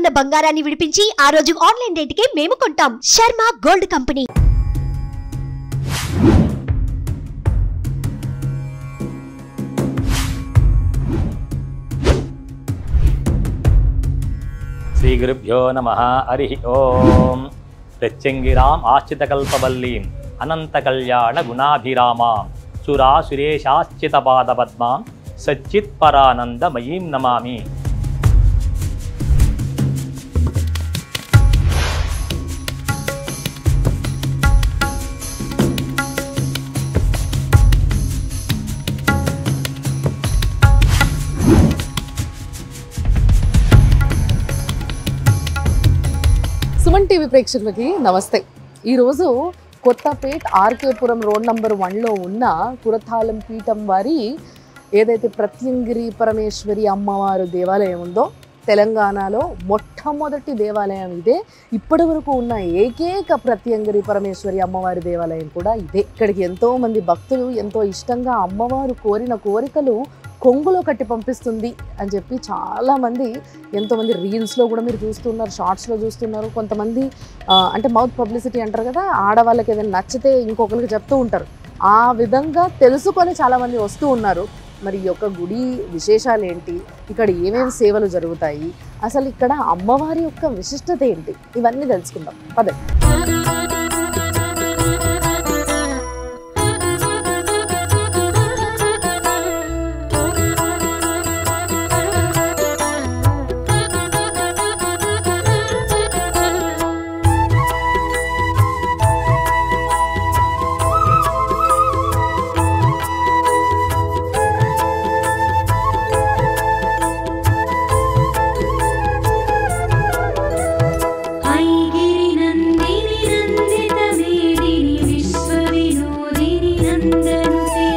ఉన్న బంగారాన్ని విడిపించి ఆ రోజు ఆన్లైన్ రేటుకే మేము కొంటాం శర్మ గోల్డ్ కంపెనీ శ్రీగురుభ్యో నమ హరి ఓం ప్రత్యంగిరాం ఆశ్చితకల్పవల్లీం అనంతకళ్యాణ గుణాభిరామాం సురా సురేశాశ్చితపాదపద్మాం సచ్చిత్పరానందమయీం నమామి సుమన్ టీవీ ప్రేక్షకులకి నమస్తే ఈరోజు కొత్తపేట్ ఆర్కేపురం రోడ్ నంబర్ వన్లో ఉన్న కురతాలం పీఠం వారి ఏదైతే ప్రత్యంగిరి పరమేశ్వరి అమ్మవారు దేవాలయం ఉందో తెలంగాణలో మొట్టమొదటి దేవాలయం ఇదే ఇప్పటి వరకు ఉన్న ఏకైక ప్రత్యంగిరి పరమేశ్వరి అమ్మవారి దేవాలయం కూడా ఇదే ఇక్కడికి ఎంతో మంది భక్తులు ఎంతో ఇష్టంగా అమ్మవారు కోరిన కోరికలు కొంగులో కట్టి పంపిస్తుంది అని చెప్పి చాలామంది ఎంతోమంది రీల్స్లో కూడా మీరు చూస్తున్నారు షార్ట్స్లో చూస్తున్నారు కొంతమంది ఆ, అంటే మౌత్ పబ్లిసిటీ అంటారు కదా ఆడవాళ్ళకి ఏదైనా నచ్చితే ఇంకొకరికి చెప్తూ ఉంటారు ఆ విధంగా తెలుసుకొని చాలామంది వస్తూ ఉన్నారు మరి ఈ యొక్క గుడి విశేషాలు ఏంటి ఇక్కడ ఏమేమి సేవలు జరుగుతాయి అసలు ఇక్కడ అమ్మవారి యొక్క విశిష్టత ఏంటి ఇవన్నీ తెలుసుకుందాం పదే ऐगिरिनन्दिनि नन्दितमेदिनि विश्वविनोदिनि नन्दनुते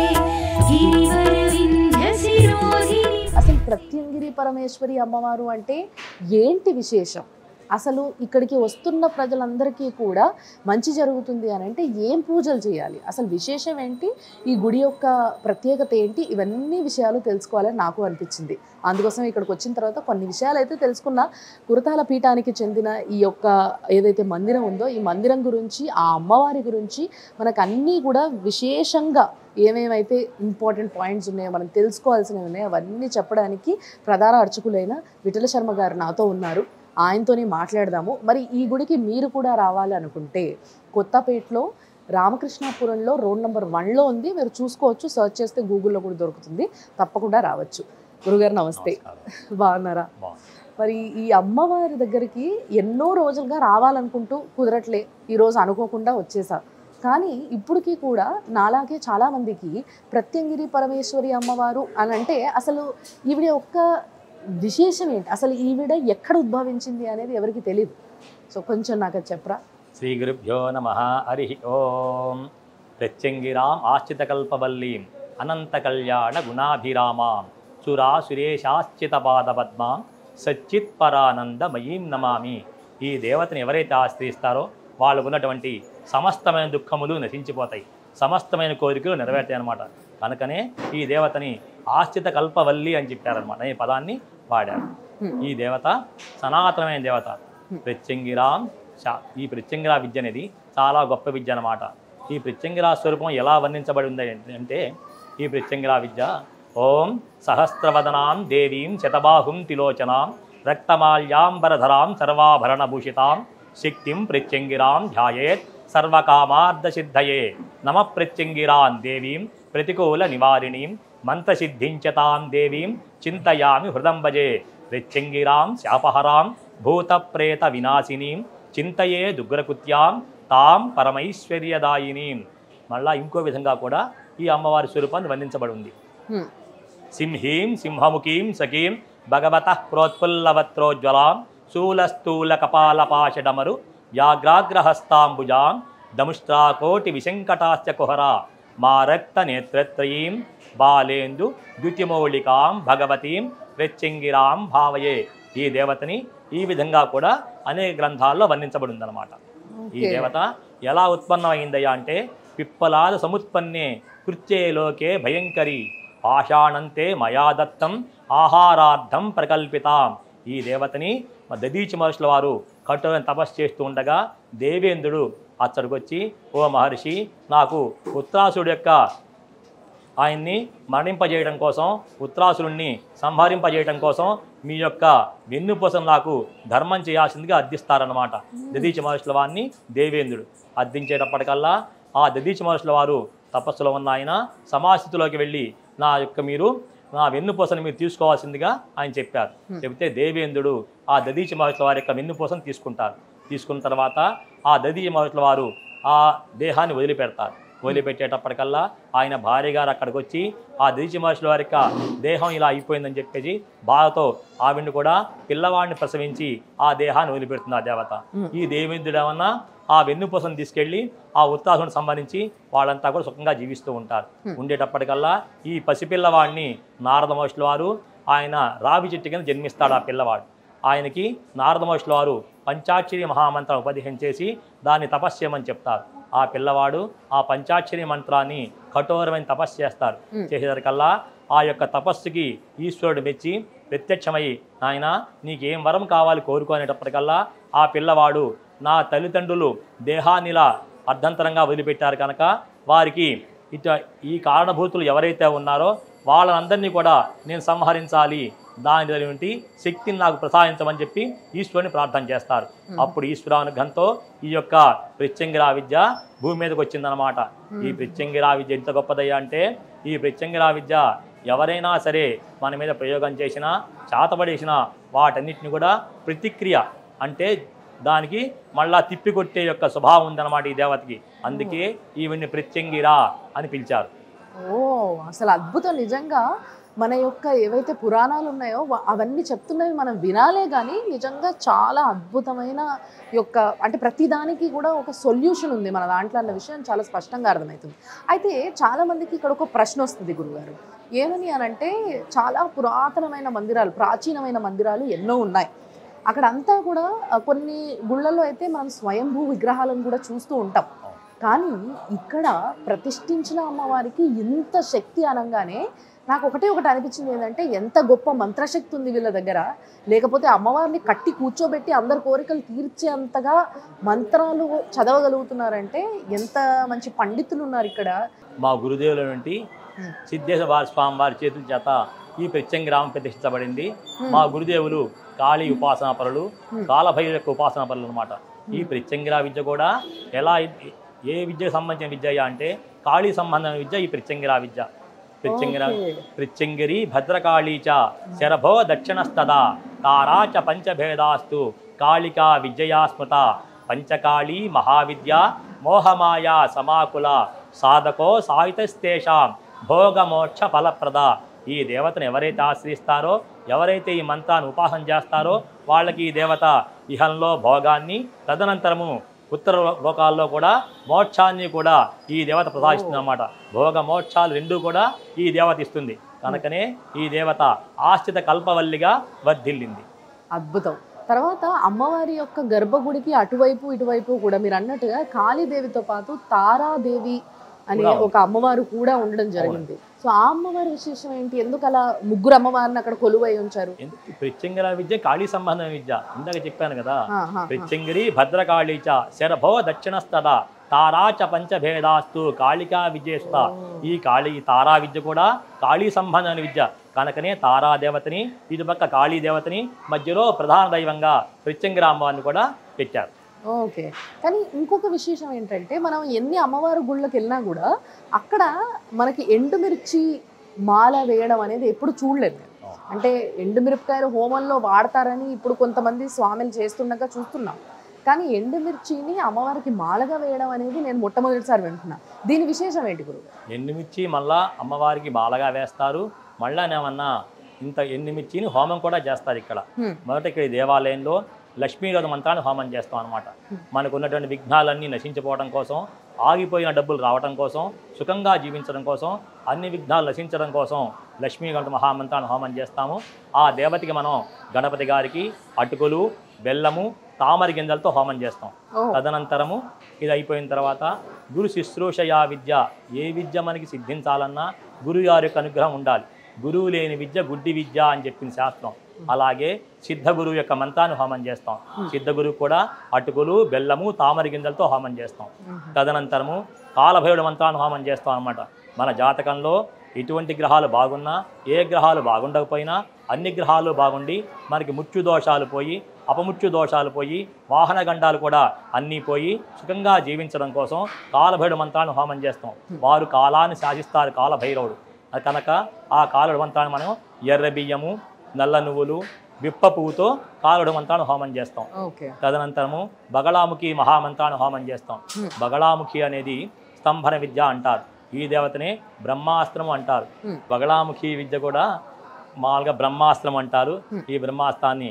गिरिवरविन्ध्यशिरोधिनि అసలు ప్రత్యంగిరి పరమేశ్వరి అమ్మవారు అంటే ఏంటి విశేషం అసలు ఇక్కడికి వస్తున్న ప్రజలందరికీ కూడా మంచి జరుగుతుంది అని అంటే ఏం పూజలు చేయాలి అసలు విశేషం ఏంటి ఈ గుడి యొక్క ప్రత్యేకత ఏంటి ఇవన్నీ విషయాలు తెలుసుకోవాలని నాకు అనిపించింది అందుకోసం ఇక్కడికి వచ్చిన తర్వాత కొన్ని విషయాలు అయితే తెలుసుకున్నా కురతాల పీఠానికి చెందిన ఈ యొక్క ఏదైతే మందిరం ఉందో ఈ మందిరం గురించి ఆ అమ్మవారి గురించి మనకు అన్నీ కూడా విశేషంగా ఏమేమైతే ఇంపార్టెంట్ పాయింట్స్ ఉన్నాయో మనం తెలుసుకోవాల్సినవి ఉన్నాయో అవన్నీ చెప్పడానికి ప్రధాన అర్చకులైన విఠల శర్మ గారు నాతో ఉన్నారు ఆయనతోనే మాట్లాడదాము మరి ఈ గుడికి మీరు కూడా రావాలి అనుకుంటే కొత్తపేటలో రామకృష్ణాపురంలో రోడ్ నెంబర్ వన్లో ఉంది మీరు చూసుకోవచ్చు సర్చ్ చేస్తే గూగుల్లో కూడా దొరుకుతుంది తప్పకుండా రావచ్చు గురుగారు నమస్తే నమస్కారం. బాగున్నారా బాగుంది. మరి ఈ అమ్మవారి దగ్గరికి ఎన్నో రోజులుగా రావాలనుకుంటూ కుదరట్లే ఈరోజు అనుకోకుండా వచ్చేసా కానీ ఇప్పటికీ కూడా నాలాగే చాలామందికి ప్రత్యంగిరి పరమేశ్వరి అమ్మవారు అని అంటే అసలు ఈవిడ యొక్క విశేషం ఏంటి అసలు ఈవిడ ఎక్కడ ఉద్భవించింది అనేది ఎవరికి తెలియదు సో కొంచెం నాకు అది చెప్పరా శ్రీగురుభ్యో నమ హరి ఓం ప్రత్యంగిరాం ఆశ్చితకల్పవల్లీం అనంతకళ్యాణ గుణాభిరామాం సురా సురేశాశ్చితపాదపద్మాం సచ్చిత్పరానందమయీం నమామి ఈ దేవతని ఎవరైతే ఆశ్రయిస్తారో వాళ్ళకు ఉన్నటువంటి సమస్తమైన దుఃఖములు నశించిపోతాయి సమస్తమైన కోరికలు నెరవేరుతాయి అనమాట కనుకనే ఈ దేవతని ఆశ్చిత కల్పవల్లి అని చెప్పారనమాట ఈ పదాన్ని వాడారు Hmm. ఈ దేవత సనాతనమైన దేవత ప్రత్యంగిరాం శా- ఈ ప్రత్యంగిరా విద్య అనేది చాలా గొప్ప విద్య అన్నమాట ఈ ప్రత్యంగిరా స్వరూపం ఎలా వర్ణించబడి ఉంది అంటే ఈ ప్రత్యంగిరా విద్య ఓం సహస్రవదనాం దేవీం శతబాహుం తిలోచనాం రక్తమాల్యాంబరధరాం సర్వాభరణభూషితాం శక్తిం ప్రత్యంగిరాం ధ్యాయేత్ సర్వకామార్థసిద్ధయే నమ ప్రత్యంగిరాం దేవీం ప్రతికూల నివారిణీం మంత్రసిద్ధించతాం దేవీం చింతయామి హృదం భజే ప్రత్యంగిరాం శాపహరాం భూతప్రేత వినాశినీం చింతయే దుగ్రకృత్యాం తాం పరమైశ్వర్యదాయినీం మళ్ళా ఇంకో విధంగా కూడా ఈ అమ్మవారి స్వరూపాన్ని వర్ణించబడి ఉంది హ్మ్. సింహీం సింహముఖీం సఖీం భగవత ప్రోత్ఫుల్లవత్రోజ్వలాం శూలస్థూల కపాలపాషడమరు వ్యాఘ్రాగ్రహస్తాంబుజాం దముష్ట్రాకోటి విశంకటాశ్చ కుహరా మా రక్త నేత్రత్రయీం బాలేందు ద్యుతిమౌళికాం భగవతీం ప్రత్యంగిరాం భావయే ఈ దేవతని ఈ విధంగా కూడా అనేక గ్రంథాల్లో వర్ణించబడి ఉందన్నమాట ఈ Okay. దేవత ఎలా ఉత్పన్నమైందయ్యా అంటే పిప్పలాద సముత్పన్నే కృత్యే లోకే భయంకరి పాషాణంతే మయా దత్తం ఆహారార్థం ప్రకల్పితాం ఈ దేవతని మా దదీచి మహర్షుల వారు కఠోరమైన తపస్సు చేస్తూ ఉండగా దేవేంద్రుడు అచ్చడికి వచ్చి ఓ మహర్షి నాకు ఉత్రాసుడు యొక్క ఆయన్ని మరణింపజేయడం కోసం ఉత్రాసురుణ్ణి సంహరింపజేయడం కోసం మీ యొక్క వెన్నుపూసం నాకు ధర్మం చేయాల్సిందిగా అర్థిస్తారన్నమాట దదీచి మహర్షుల వారిని దేవేంద్రుడు అర్థించేటప్పటికల్లా ఆ దదీచి మహర్షుల వారు తపస్సులో ఉన్న ఆయన సమాస్థితిలోకి వెళ్ళి నా యొక్క మీరు నా వెన్నుపూసను మీరు తీసుకోవాల్సిందిగా ఆయన చెప్పారు చెబితే దేవేంద్రుడు ఆ దదీచి మహర్షుల వారి యొక్క వెన్నుపూసను తీసుకుంటారు తీసుకున్న తర్వాత ఆ దదీచి మహర్షుల వారు ఆ దేహాన్ని వదిలిపెడతారు వదిలిపెట్టేటప్పటికల్లా ఆయన భార్య గారు అక్కడికి వచ్చి ఆ దిరిచి మహర్షుల వారి యొక్క దేహం ఇలా అయిపోయిందని చెప్పేసి బాధతో ఆవిడ్ని కూడా పిల్లవాడిని ప్రసవించి ఆ దేహాన్ని వదిలిపెడుతుంది ఆ దేవత ఈ దేవేంద్రుడు ఏమన్నా ఆ వెన్నుపూసను తీసుకెళ్ళి ఆ ఉత్తాసుని సంబంధించి వాళ్ళంతా కూడా సుఖంగా జీవిస్తూ ఉంటారు ఉండేటప్పటికల్లా ఈ పసిపిల్లవాడిని నారద మహర్షుల వారు ఆయన రావి చెట్టు కింద జన్మిస్తాడు ఆ పిల్లవాడు ఆయనకి నారద మహర్షుల వారు పంచాక్షరి మహామంత్రం ఉపదేశం చేసి దాన్ని తపస్సు చేయమని చెప్తారు ఆ పిల్లవాడు ఆ పంచాక్షరి మంత్రాన్ని కఠోరమైన తపస్సు చేస్తారు చేసేసరికల్లా ఆ యొక్క తపస్సుకి ఈశ్వరుడు మెచ్చి ప్రత్యక్షమై నాయన నీకేం వరం కావాలి కోరుకునేటప్పటికల్లా ఆ పిల్లవాడు నా తల్లిదండ్రులు దేహాన్నిలా అర్ధంతరంగా వదిలిపెట్టారు కనుక వారికి ఇట ఈ కారణభూతులు ఎవరైతే ఉన్నారో వాళ్ళందరినీ కూడా నేను సంహరించాలి దాని వంటి శక్తిని నాకు ప్రసాదించమని చెప్పి ఈశ్వరుని ప్రార్థన చేస్తారు అప్పుడు ఈశ్వరానుగ్రహంతో ఈ యొక్క ప్రత్యంగిరా విద్య భూమి మీదకి వచ్చిందనమాట ఈ ప్రత్యంగిరా విద్య ఎంత గొప్పదయ్యా అంటే ఈ ప్రత్యంగిరా విద్య ఎవరైనా సరే మన మీద ప్రయోగం చేసినా చాతపడేసినా వాటన్నిటిని కూడా ప్రతిక్రియ అంటే దానికి మళ్ళా తిప్పికొట్టే యొక్క స్వభావం ఉందన్నమాట ఈ దేవతకి అందుకే ఈవిడ్ని ప్రత్యంగిరా అని పిలిచారు ఓ అసలు అద్భుతం నిజంగా మన యొక్క ఏవైతే పురాణాలు ఉన్నాయో వ- అవన్నీ చెప్తున్నవి మనం వినాలే కానీ నిజంగా చాలా అద్భుతమైన యొక్క అంటే ప్రతిదానికి కూడా ఒక సొల్యూషన్ ఉంది మన దాంట్లో అన్న విషయం చాలా స్పష్టంగా అర్థమవుతుంది అయితే చాలా మందికి ఇక్కడ ఒక ప్రశ్న వస్తుంది గురుగారు ఏమని అని అంటే చాలా పురాతనమైన మందిరాలు ప్రాచీనమైన మందిరాలు ఎన్నో ఉన్నాయి అక్కడ అంతా కూడా ఆ, కొన్ని గుళ్ళల్లో అయితే మనం స్వయంభూ విగ్రహాలను కూడా చూస్తూ ఉంటాం కానీ ఇక్కడ ప్రతిష్ఠించిన అమ్మవారికి ఇంత శక్తి అనగానే నాకు ఒకటే ఒకటి అనిపించింది ఏంటంటే ఎంత గొప్ప మంత్రశక్తి ఉంది వీళ్ళ దగ్గర లేకపోతే అమ్మవారిని కట్టి కూర్చోబెట్టి అందరి కోరికలు తీర్చేంతగా మంత్రాలు చదవగలుగుతున్నారంటే ఎంత మంచి పండితులు ఉన్నారు ఇక్కడ మా గురుదేవుల నుండి Hmm. సిద్ధేశ్వర స్వామి వారి చేతుల చేత ఈ ప్రత్యంగ్రామం ప్రతిష్ఠించబడింది మా గురుదేవులు కాళీ ఉపాసనా పరులు కాలభైరు యొక్క ఉపాసనా పరులు అనమాట ఈ ప్రత్యంగిరా విద్య కూడా ఎలా ఏ విద్యకు సంబంధించిన విద్య అయ్యా అంటే కాళీ సంబంధమైన విద్య ఈ ప్రత్యంగిరా విద్య ప్రత్యంగిరా Okay. పృచ్చంగిరి భద్రకాళీ చ శరభో దక్షిణస్తదా తారా చ పంచభేదాస్తు కాళికా విజయా స్మృత పంచకాళీ మహావిద్య మోహమాయా సమాకుల సాధకో సాయుతస్తేషాం భోగమోక్ష ఫలప్రద ఈ దేవతను ఎవరైతే ఆశ్రయిస్తారో ఎవరైతే ఈ మంత్రాన్ని ఉపాసన చేస్తారో వాళ్ళకి ఈ దేవత ఇహంలో భోగాన్ని తదనంతరము ఉత్తర లోకాల్లో కూడా మోక్షాన్ని కూడా ఈ దేవత ప్రసాదిస్తుంది అన్నమాట భోగ మోక్షాలు రెండూ కూడా ఈ దేవత ఇస్తుంది కనుకనే ఈ దేవత ఆశ్రిత కల్పవల్లిగా వర్ధిల్లింది అద్భుతం తర్వాత అమ్మవారి యొక్క గర్భగుడికి అటువైపు ఇటువైపు కూడా మీరు అన్నట్టుగా కాళీదేవితో పాటు తారాదేవి అనే కూడా ఉంది. ఒక అమ్మవారు కూడా ఉండడం జరిగింది సో ఆ అమ్మవారి విశేషం ఏంటి ఎందుకు అలా ముగ్గురు అమ్మవారిని అక్కడ కొలువై ఉంచారు ఎందుకు ప్రత్యంగిర విద్య కాళీ సంబంధమైన విద్య ఇందాక చెప్పాను కదా ఆ, ఆ, ఆ. ప్రత్యంగిరి భద్రకాళీ చ శరభో దక్షిణస్తద తారా చ పంచభేదాస్తు కాళికా విజయస్త ఈ కాళీ ఈ తారా విద్య కూడా కాళీ సంబంధమైన విద్య కనుకనే తారా దేవతని ఇటుపక్క కాళీ దేవతని మధ్యలో ప్రధాన దైవంగా ప్రత్యంగిర అమ్మవారిని కూడా పెట్టారు ఓకే కానీ ఇంకొక విశేషం ఏంటంటే మనం ఎన్ని అమ్మవారి గుళ్ళకి వెళ్ళినా కూడా అక్కడ మనకి ఎండుమిర్చి మాల వేయడం అనేది ఎప్పుడు చూడలేదు నేను. అంటే ఎండుమిరపకాయలు హోమంలో వాడతారని ఇప్పుడు కొంతమంది స్వామిని చేస్తుండగా చూస్తున్నాం కానీ ఎండుమిర్చిని అమ్మవారికి మాలగా వేయడం అనేది నేను మొట్టమొదటిసారి వింటున్నా దీని విశేషం ఏంటి గురువు ఎండుమిర్చి మళ్ళా అమ్మవారికి బాలగా వేస్తారు మళ్ళానేమన్నా ఇంత ఎండుమిర్చిని హోమం కూడా చేస్తారు ఇక్కడ హ్మ్. మొదట ఇక్కడ ఈ దేవాలయంలో లక్ష్మీరోధ మంత్రాన్ని హోమం చేస్తాం అనమాట మనకు ఉన్నటువంటి విఘ్నాలన్నీ నశించిపోవడం కోసం ఆగిపోయిన డబ్బులు రావడం కోసం సుఖంగా జీవించడం కోసం అన్ని విఘ్నాలు నశించడం కోసం లక్ష్మీ గణపతి మహామంత్రాన్ని హోమం చేస్తాము ఆ దేవతకి మనం గణపతి గారికి అటుకులు బెల్లము తామర గింజలతో హోమం చేస్తాం ఓ తదనంతరము ఇది అయిపోయిన తర్వాత గురు శుశ్రూషయా విద్య ఏ విద్య మనకి సిద్ధించాలన్నా గురువు గారి యొక్క అనుగ్రహం ఉండాలి గురువు లేని విద్య గుడ్డి విద్య అని చెప్పింది శాస్త్రం అలాగే సిద్ధ గురువు యొక్క మంత్రాన్ని హోమం చేస్తాం సిద్ధ గురువు కూడా అటుకులు బెల్లము తామర గింజలతో హోమం చేస్తాం తదనంతరము కాలభైరుడు మంత్రాన్ని హోమం చేస్తాం అన్నమాట మన జాతకంలో ఎటువంటి గ్రహాలు బాగున్నా ఏ గ్రహాలు బాగుండకపోయినా అన్ని గ్రహాలు బాగుండి మనకి ముచ్చు దోషాలు పోయి అపముచ్చు దోషాలు పోయి వాహన గండాలు కూడా అన్నీ పోయి సుఖంగా జీవించడం కోసం కాలభైరుడు మంత్రాన్ని హోమం చేస్తాం వారు కాలాన్ని శాసిస్తారు కాలభైరవుడు అది కనుక ఆ కాలుడు మంత్రాన్ని మనం ఎర్ర బియ్యము నల్ల నువ్వులు విప్ప పువ్వుతో కాలుడు మంత్రాన్ని హోమం చేస్తాం ఓకే తదనంతరము బగళాముఖి మహామంత్రాన్ని హోమం చేస్తాం Hmm. బగళాముఖి అనేది స్తంభన విద్య అంటారు ఈ దేవతనే బ్రహ్మాస్త్రము అంటారు Hmm. బగళాముఖి విద్య కూడా మామూలుగా బ్రహ్మాస్త్రం అంటారు Hmm. ఈ బ్రహ్మాస్త్రాన్ని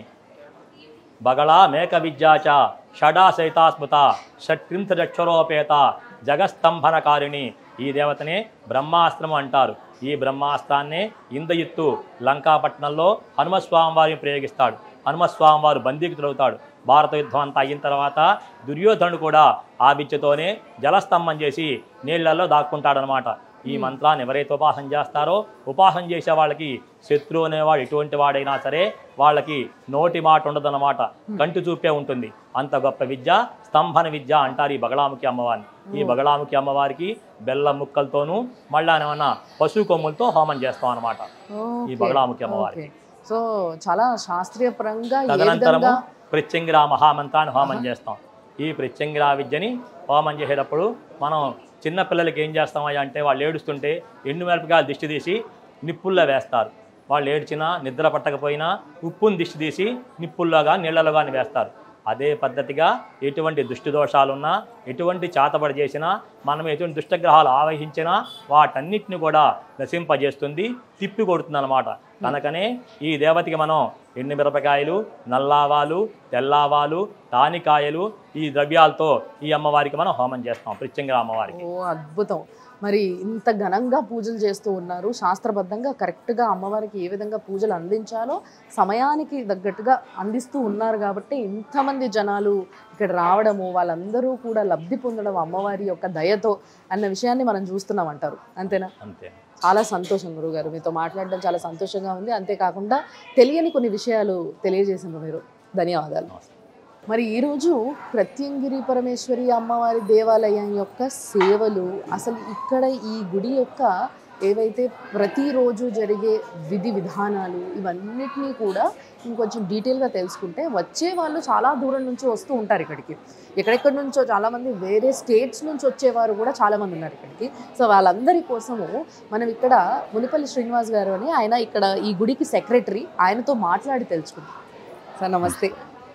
బగళా మేక విద్యాచ షడా సైతాస్మృత షట్రింశరక్షరోపేత జగస్తంభనకారిణి ఈ దేవతనే బ్రహ్మాస్త్రం అంటారు ఈ బ్రహ్మాస్త్రాన్నే ఇంద్రజిత్తు లంకాపట్నంలో హనుమస్వామి వారిని ప్రయోగిస్తాడు హనుమస్వామి వారు బందీకి తిరుగుతాడు భారత యుద్ధం అంతా అయిన తర్వాత దుర్యోధనుడు కూడా ఆ విద్యతోనే జలస్తంభం చేసి నీళ్లలో దాక్కుంటాడనమాట ఈ మంత్రాన్ని ఎవరైతే ఉపాసన చేస్తారో ఉపాసన చేసే వాళ్ళకి శత్రువు అనేవాడు ఎటువంటి వాడైనా సరే వాళ్ళకి నోటి మాట ఉండదన్నమాట కంటి చూపే ఉంటుంది అంత గొప్ప విద్య స్తంభన విద్య అంటారు ఈ బగళాముఖి అమ్మవారిని ఈ బగళాముఖి అమ్మవారికి బెల్లం ముక్కలతోనూ మళ్ళా ఏమన్నా పశు కొమ్ములతో హోమం చేస్తాం అనమాట ఈ ఓకే. బగళాముఖి అమ్మవారికి ఓకే. సో చాలా శాస్త్రీయ పరంగా ఏ తదనంతరము విధంగా ప్రత్యంగిరా మహామంత్రాన్ని హోమం చేస్తాం ఈ ప్రత్యంగిరా విద్యని హోమం చేసేటప్పుడు మనం చిన్న పిల్లలకి ఏం చేస్తామయ్యా అంటే వాళ్ళు ఏడుస్తుంటే ఎండు మిరపకాయలు దిష్టి తీసి నిప్పుల్లో వేస్తారు వాళ్ళు ఏడ్చినా నిద్ర పట్టకపోయినా ఉప్పుని దిష్టి తీసి నిప్పుల్లో కానీ నీళ్ళలో కానీ వేస్తారు అదే పద్ధతిగా ఎటువంటి దుష్టి దోషాలున్నా ఎటువంటి చాతబడి చేసినా మనం ఎటువంటి దుష్టగ్రహాలు ఆవహించినా వాటన్నిటిని కూడా నశింపజేస్తుంది తిప్పి కొడుతుంది అనమాట కనుకనే ఈ దేవతకి మనం ఎండు మిరపకాయలు నల్లావాలు తెల్లావాలు తానికాయలు ఈ ద్రవ్యాలతో ఈ అమ్మవారికి మనం హోమం చేస్తాం ప్రత్యంగా అమ్మవారికి ఓ అద్భుతం మరి ఇంత ఘనంగా పూజలు చేస్తూ ఉన్నారు శాస్త్రబద్ధంగా కరెక్ట్గా అమ్మవారికి ఏ విధంగా పూజలు అందించాలో సమయానికి తగ్గట్టుగా అందిస్తూ ఉన్నారు కాబట్టి ఇంతమంది జనాలు ఇక్కడ రావడము వాళ్ళందరూ కూడా లబ్ధి పొందడం అమ్మవారి యొక్క దయతో అన్న విషయాన్ని మనం చూస్తున్నాం అంటారు అంతేనా అంతే చాలా సంతోషం గురుగారు మీతో మాట్లాడడం చాలా సంతోషంగా ఉంది అంతేకాకుండా తెలియని కొన్ని విషయాలు తెలియజేసింది మీరు ధన్యవాదాలు నమస్తే. మరి ఈరోజు ప్రత్యంగిరి పరమేశ్వరి అమ్మవారి దేవాలయం యొక్క సేవలు అసలు ఇక్కడ ఈ గుడి యొక్క ఏవైతే ప్రతిరోజు జరిగే విధి విధానాలు ఇవన్నిటినీ కూడా ఇంకొంచెం డీటెయిల్గా తెలుసుకుంటే వచ్చే వాళ్ళు చాలా దూరం నుంచి వస్తూ ఉంటారు ఇక్కడికి ఎక్కడెక్కడి నుంచో చాలామంది వేరే స్టేట్స్ నుంచి వచ్చేవారు కూడా చాలామంది ఉన్నారు ఇక్కడికి సో వాళ్ళందరి కోసము మనం ఇక్కడ మునిపల్లి శ్రీనివాస్ గారు అని ఆయన ఇక్కడ ఈ గుడికి సెక్రటరీ ఆయనతో మాట్లాడి తెలుసుకుందాం సార్ నమస్తే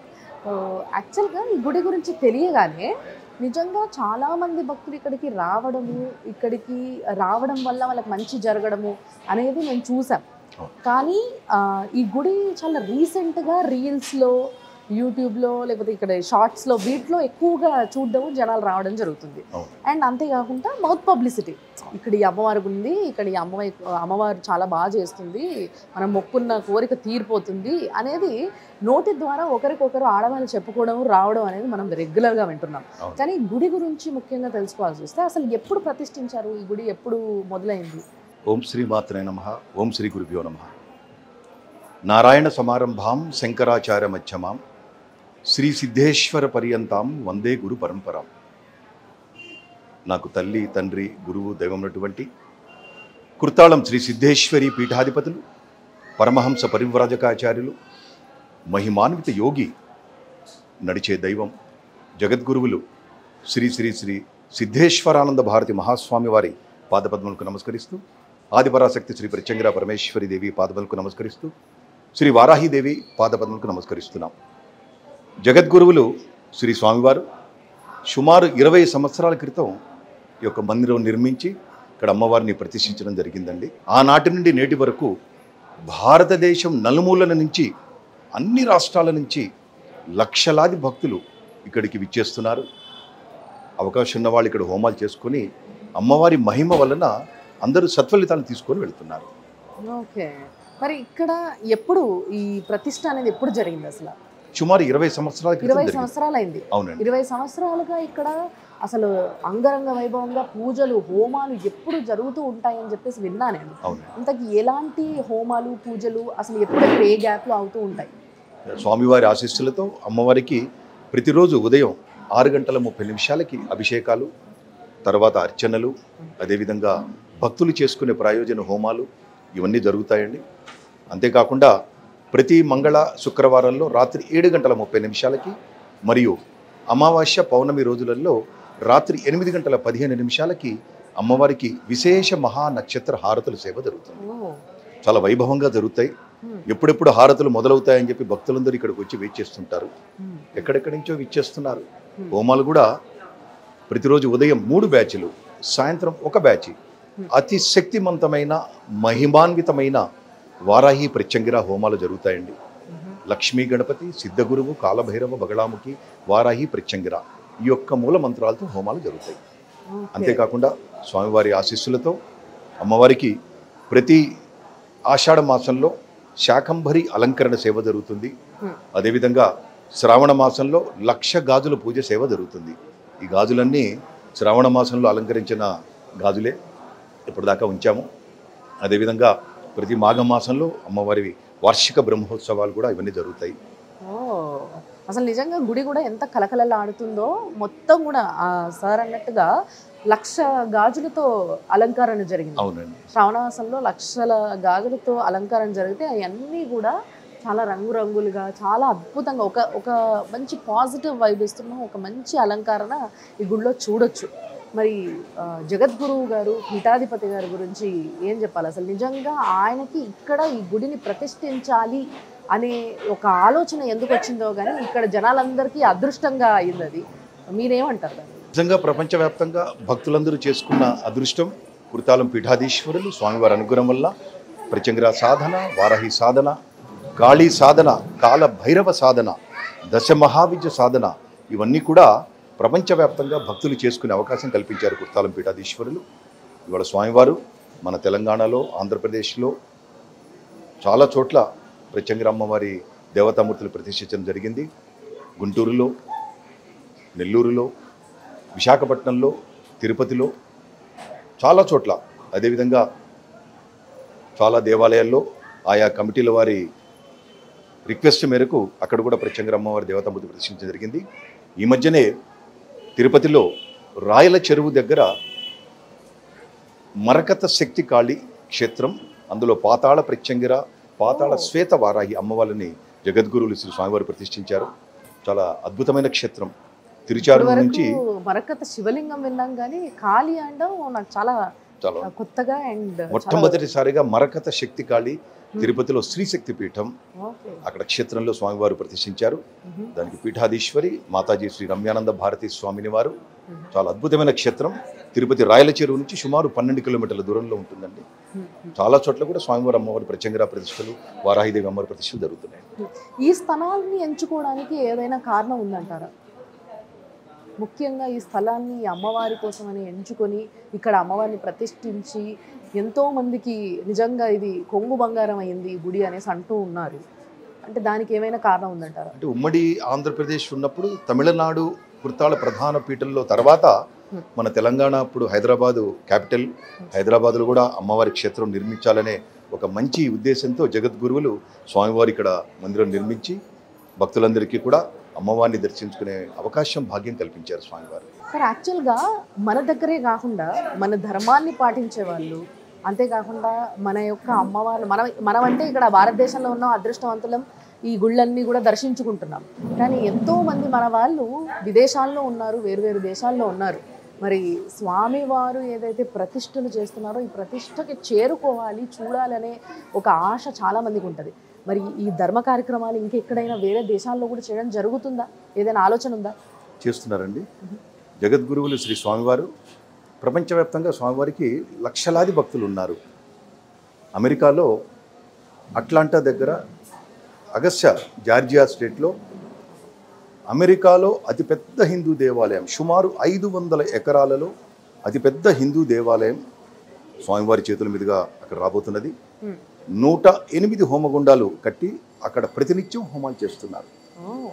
యాక్చువల్గా ఈ గుడి గురించి తెలియగానే నిజంగా చాలామంది భక్తులు ఇక్కడికి రావడము ఇక్కడికి రావడం వల్ల వాళ్ళకి మంచి జరగడము అనేది నేను చూసాం కానీ ఆ, ఈ గుడి చాలా రీసెంట్గా రీల్స్లో యూట్యూబ్లో లేకపోతే ఇక్కడ షార్ట్స్లో వీటిలో ఎక్కువగా చూడడం జనాలు రావడం జరుగుతుంది అవును. అండ్ అంతేకాకుండా మౌత్ పబ్లిసిటీ ఇక్కడ ఈ అమ్మవారి ఉంది ఇక్కడ ఈ అమ్మవారి అమ్మవారు చాలా బాగా చేస్తుంది మనం మొక్కున్న కోరిక తీరిపోతుంది అనేది నోటి ద్వారా ఒకరికొకరు ఆడవాళ్ళు చెప్పుకోవడం రావడం అనేది మనం రెగ్యులర్గా వింటున్నాం అవును. కానీ గుడి గురించి ముఖ్యంగా తెలుసుకోవాల్సి వస్తే అసలు ఎప్పుడు ప్రతిష్ఠించారు ఈ గుడి ఎప్పుడు మొదలైంది ఓం శ్రీ మాత్రే నమ ఓం శ్రీ గురుభ్యో నమ నారాయణ సమారంభాం శంకరాచార్య మధ్యమాం శ్రీ సిద్ధేశ్వర పర్యంతాం వందే గురు పరంపరాం నాకు తల్లి తండ్రి గురువు దైవమైనటువంటి కుర్తాళం శ్రీ సిద్ధేశ్వరి పీఠాధిపతులు పరమహంస పరివ్రాజకాచార్యులు మహిమాన్విత యోగి నడిచే దైవం జగద్గురువులు శ్రీ శ్రీ శ్రీ సిద్ధేశ్వరానంద భారతి మహాస్వామి వారి పాదపద్మలకు నమస్కరిస్తూ ఆదిపరాశక్తి శ్రీ ప్రత్యంగిర పరమేశ్వరి దేవి పాదపద్మలకు నమస్కరిస్తూ శ్రీ వారాహిదేవి పాదపద్మలకు నమస్కరిస్తున్నాం జగద్గురువులు శ్రీ స్వామివారు సుమారు ఇరవై సంవత్సరాల క్రితం ఈ యొక్క మందిరం నిర్మించి ఇక్కడ అమ్మవారిని ప్రతిష్ఠించడం జరిగిందండి ఆనాటి నుండి నేటి వరకు భారతదేశం నలుమూలల నుంచి అన్ని రాష్ట్రాల నుంచి లక్షలాది భక్తులు ఇక్కడికి విచ్చేస్తున్నారు అవకాశం ఉన్న వాళ్ళు ఇక్కడ హోమాలు చేసుకొని అమ్మవారి మహిమ వలన అందరూ సత్ఫలితాలు తీసుకొని వెళ్తున్నారు ఓకే మరి ఇక్కడ ఎప్పుడు ఈ ప్రతిష్ట అనేది ఎప్పుడు జరిగింది అసలు సుమారు ఇరవై సంవత్సరాల క్రితం ఇరవై జరిగింది సంవత్సరాలు అయింది అవునండి ఇరవై సంవత్సరాలుగా ఇక్కడ అసలు అంగరంగ వైభవంగా పూజలు హోమాలు ఎప్పుడు జరుగుతూ ఉంటాయని చెప్పేసి విన్నా నేను అవును ఇంతకీ ఎలాంటి హోమాలు పూజలు అసలు ఎప్పుడెప్పుడు ఏ గ్యాప్లో అవుతూ ఉంటాయి స్వామివారి ఆశీస్సులతో అమ్మవారికి ప్రతిరోజు ఉదయం ఆరు గంటల ముప్పై నిమిషాలకి అభిషేకాలు తర్వాత అర్చనలు అదేవిధంగా భక్తులు చేసుకునే ప్రయోజన హోమాలు ఇవన్నీ జరుగుతాయండి అంతేకాకుండా ప్రతి మంగళ శుక్రవారంలో రాత్రి ఏడు గంటల ముప్పై నిమిషాలకి మరియు అమావాస్య పౌర్ణమి రోజులలో రాత్రి ఎనిమిది గంటల పదిహేను నిమిషాలకి అమ్మవారికి విశేష మహా నక్షత్ర హారతుల సేవ జరుగుతుంది ఓ, చాలా వైభవంగా జరుగుతాయి హ్మ్, ఎప్పుడెప్పుడు హారతులు మొదలవుతాయని చెప్పి భక్తులందరూ ఇక్కడికి వచ్చి వెయిట్ చేస్తుంటారు హ్మ్, ఎక్కడెక్కడి నుంచో విచ్చేస్తున్నారు హ్మ్. హోమాలు కూడా ప్రతిరోజు ఉదయం మూడు బ్యాచ్లు సాయంత్రం ఒక బ్యాచ్ అతి శక్తివంతమైన మహిమాన్వితమైన వారాహి ప్రత్యంగిర హోమాలు జరుగుతాయండి మ్మ్. లక్ష్మీ గణపతి సిద్ధగురువు కాలభైరవ బగళాముఖి వారాహి ప్రత్యంగిర ఈ యొక్క మూల మంత్రాలతో హోమాలు జరుగుతాయి ఓకే. అంతేకాకుండా స్వామివారి ఆశీస్సులతో అమ్మవారికి ప్రతి ఆషాఢ మాసంలో శాకంభరి అలంకరణ సేవ జరుగుతుంది హ్మ్. అదేవిధంగా శ్రావణ మాసంలో లక్ష గాజుల పూజ సేవ జరుగుతుంది ఈ గాజులన్నీ శ్రావణ మాసంలో అలంకరించిన గాజులే ఇప్పటిదాకా ఉంచాము అదేవిధంగా ప్రతి మాఘ మాసంలో అమ్మవారి వార్షిక బ్రహ్మోత్సవాలు కూడా ఇవన్నీ జరుగుతాయి ఓ అసలు నిజంగా గుడి కూడా ఎంత కలకలలాడుతుందో మొత్తం కూడా ఆ సార్ అన్నట్టుగా లక్ష గాజులతో అలంకరణ జరిగింది అవునండి శ్రావణమాసంలో లక్షల గాజులతో అలంకరణ జరిగితే అవన్నీ కూడా చాలా రంగురంగులుగా చాలా అద్భుతంగా ఒక ఒక మంచి పాజిటివ్ వైబ్ ఇస్తున్న ఒక మంచి అలంకరణ ఈ గుడిలో చూడొచ్చు మరి ఆ, జగద్గురువు గారు పీఠాధిపతి గారి గురించి ఏం చెప్పాలి అసలు నిజంగా ఆయనకి ఇక్కడ ఈ గుడిని ప్రతిష్ఠించాలి అనే ఒక ఆలోచన ఎందుకు వచ్చిందో కానీ ఇక్కడ జనాలందరికీ అదృష్టంగా అయింది అది మీరేమంటారు దాన్ని నిజంగా ప్రపంచవ్యాప్తంగా భక్తులందరూ చేసుకున్న అదృష్టం కుర్తాలం పీఠాధీశ్వరులు స్వామివారి అనుగ్రహం వల్ల ప్రత్యంగిర సాధన వారాహి సాధన కాళీ సాధన కాల భైరవ సాధన దశ మహావిద్య సాధన ఇవన్నీ కూడా ప్రపంచవ్యాప్తంగా భక్తులు చేసుకునే అవకాశం కల్పించారు కుర్తాలం పీఠాధీశ్వరులు ఇవాళ స్వామివారు మన తెలంగాణలో ఆంధ్రప్రదేశ్లో చాలా చోట్ల ప్రత్యంగిర అమ్మవారి దేవతామూర్తులు ప్రతిష్ఠించడం జరిగింది గుంటూరులో నెల్లూరులో విశాఖపట్నంలో తిరుపతిలో చాలా చోట్ల అదేవిధంగా చాలా దేవాలయాల్లో ఆయా కమిటీల వారి రిక్వెస్ట్ మేరకు అక్కడ కూడా ప్రత్యంగర అమ్మవారి దేవతామూర్తి ప్రదర్శించడం జరిగింది ఈ మధ్యనే తిరుపతిలో రాయల చెరువు దగ్గర మరకత శక్తి కాళి క్షేత్రం అందులో పాతాళ ప్రత్యంగిర పాతాళ శ్వేత వారాహి అమ్మవారిని జగద్గురువులు శ్రీ స్వామివారు ప్రతిష్ఠించారు చాలా అద్భుతమైన క్షేత్రం తిరుచారు ఇప్పటివరకు నుంచి మరకత శివలింగం విన్నాం కానీ కాళీ అండం నాకు చాలా చాలా కొత్తగా అండ్ మొట్టమొదటిసారిగా మరకత శక్తి కాళి తిరుపతిలో శ్రీశక్తి పీఠం ఓకే అక్కడ క్షేత్రంలో స్వామివారు ప్రతిష్ఠించారు మ్మ్. దానికి పీఠాధీశ్వరి మాతాజీ శ్రీ రమ్యానంద భారతి స్వామిని వారు మ్మ్. చాలా అద్భుతమైన క్షేత్రం తిరుపతి రాయల చెరువు నుంచి సుమారు పన్నెండు కిలోమీటర్ల దూరంలో ఉంటుందండి మ్మ్. చాలా చోట్ల కూడా స్వామివారి అమ్మవారి ప్రత్యంగర ప్రతిష్టలు వారాహిదేవి అమ్మవారి ప్రతిష్టలు జరుగుతున్నాయి ఈ స్థలాన్ని ఎంచుకోవడానికి ఏదైనా కారణం ఉందంటారా ముఖ్యంగా ఈ స్థలాన్ని ఈ అమ్మవారి కోసమని ఎంచుకొని ఇక్కడ అమ్మవారిని ప్రతిష్ఠించి ఎంతో మందికి నిజంగా ఇది కొంగు బంగారం అయింది ఈ గుడి అనేసి అంటూ ఉన్నారు అంటే దానికి ఏమైనా కారణం ఉందంటారా అంటే ఉమ్మడి ఆంధ్రప్రదేశ్ ఉన్నప్పుడు తమిళనాడు కుర్తాళ ప్రధాన పీఠంలో తర్వాత Hmm. మన తెలంగాణ అప్పుడు హైదరాబాదు క్యాపిటల్ హైదరాబాద్లో కూడా అమ్మవారి క్షేత్రం నిర్మించాలనే ఒక మంచి ఉద్దేశంతో జగద్గురువులు స్వామివారి ఇక్కడ మందిరం నిర్మించి భక్తులందరికీ కూడా అమ్మవారిని దర్శించుకునే అవకాశం భాగ్యం కల్పించారు స్వామివారు సార్ యాక్చువల్గా మన దగ్గరే కాకుండా మన ధర్మాన్ని పాటించే వాళ్ళు అంతేకాకుండా మన యొక్క అమ్మవారు మనం మనం అంటే ఇక్కడ భారతదేశంలో ఉన్న అదృష్టవంతులం ఈ గుళ్ళన్నీ కూడా దర్శించుకుంటున్నాం కానీ ఎంతో మంది మన వాళ్ళు విదేశాల్లో ఉన్నారు వేరు వేరు దేశాల్లో ఉన్నారు మరి స్వామివారు ఏదైతే ప్రతిష్టలు చేస్తున్నారో ఈ ప్రతిష్టకి చేరుకోవాలి చూడాలనే ఒక ఆశ చాలా మందికి ఉంటుంది మరి ఈ ధర్మ కార్యక్రమాలు ఇంకెక్కడైనా వేరే దేశాల్లో కూడా చేయడం జరుగుతుందా ఏదైనా ఆలోచన ఉందా చేస్తున్నారండి జగద్గురువులు శ్రీ స్వామివారు ప్రపంచవ్యాప్తంగా స్వామివారికి లక్షలాది భక్తులు ఉన్నారు అమెరికాలో అట్లాంటా దగ్గర అగస్య జార్జియా స్టేట్లో అమెరికాలో అతిపెద్ద హిందూ దేవాలయం సుమారు ఐదు వందల ఎకరాలలో అతిపెద్ద హిందూ దేవాలయం స్వామివారి చేతుల మీదుగా అక్కడ రాబోతున్నది Hmm. నూట ఎనిమిది హోమగుండాలు కట్టి అక్కడ ప్రతినిత్యం హోమాలు చేస్తున్నారు ఓ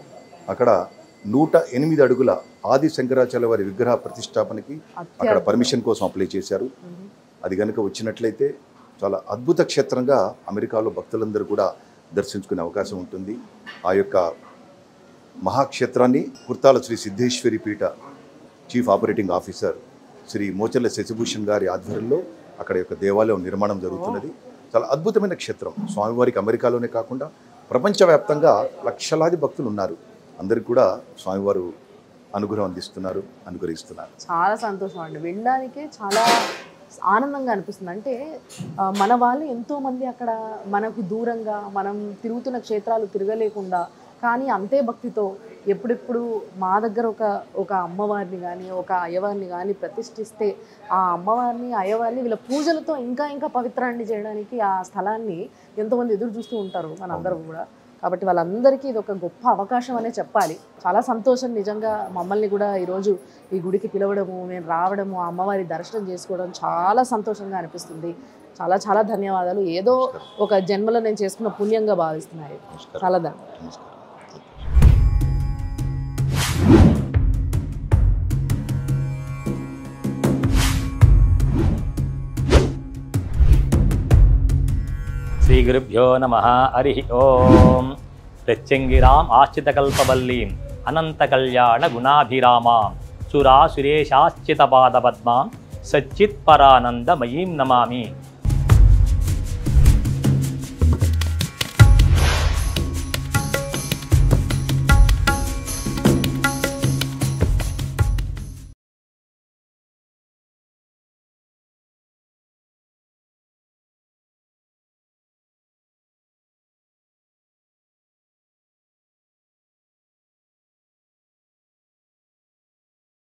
అక్కడ నూట ఎనిమిది అడుగుల ఆది శంకరాచార్య వారి విగ్రహ ప్రతిష్టాపనకి అక్కడ అత్యద్భుతం. పర్మిషన్ కోసం అప్లై చేశారు మ్మ్. అది కనుక వచ్చినట్లయితే చాలా అద్భుత క్షేత్రంగా అమెరికాలో భక్తులందరూ కూడా దర్శించుకునే అవకాశం ఉంటుంది ఆ యొక్క మహాక్షేత్రాన్ని కుర్తాల శ్రీ సిద్ధేశ్వరి పీఠ chief operating officer Shri Mocharla Sashibhushan గారి ఆధ్వర్యంలో అక్కడ యొక్క దేవాలయం నిర్మాణం జరుగుతున్నది చాలా అద్భుతమైన క్షేత్రం స్వామివారికి అమెరికాలోనే కాకుండా ప్రపంచవ్యాప్తంగా లక్షలాది భక్తులు ఉన్నారు అందరికి కూడా స్వామివారు అనుగ్రహం అందిస్తున్నారు అనుగ్రహిస్తున్నారు చాలా సంతోషం అండి వినడానికే చాలా ఆనందంగా అనిపిస్తుంది అంటే ఆ, మన వాళ్ళు ఎంతో మంది అక్కడ మనకు దూరంగా మనం తిరుగుతున్న క్షేత్రాలు తిరగలేకుండా కానీ అంతే భక్తితో ఎప్పుడెప్పుడు మా దగ్గర ఒక ఒక అమ్మవారిని కానీ ఒక అయ్యవారిని కానీ ప్రతిష్ఠిస్తే ఆ అమ్మవారిని అయ్యవారిని వీళ్ళ పూజలతో ఇంకా ఇంకా పవిత్రాన్ని చేయడానికి ఆ స్థలాన్ని ఎంతోమంది ఎదురు చూస్తూ ఉంటారు మనందరూ కూడా కాబట్టి వాళ్ళందరికీ ఇది ఒక గొప్ప అవకాశం అనే చెప్పాలి చాలా సంతోషం నిజంగా మమ్మల్ని కూడా ఈరోజు ఈ గుడికి పిలవడము మేము రావడము ఆ అమ్మవారి దర్శనం చేసుకోవడం చాలా సంతోషంగా అనిపిస్తుంది చాలా చాలా ధన్యవాదాలు ఏదో ఒక జన్మలో నేను చేసుకున్న పుణ్యంగా భావిస్తున్నాయి నమస్కారం చాలా ధన్యవాదాలు నమస్కారం శ్రీ గురుభ్యో నమ హరి ఓం ప్రత్యంగిరాం ఆశ్చితకల్పవల్లీం అనంత కళ్యాణ గుణాభిరామాం సురా సురేశాశ్చిత పాదపద్మాం సచ్చిత్ పరానందమయీం నమామి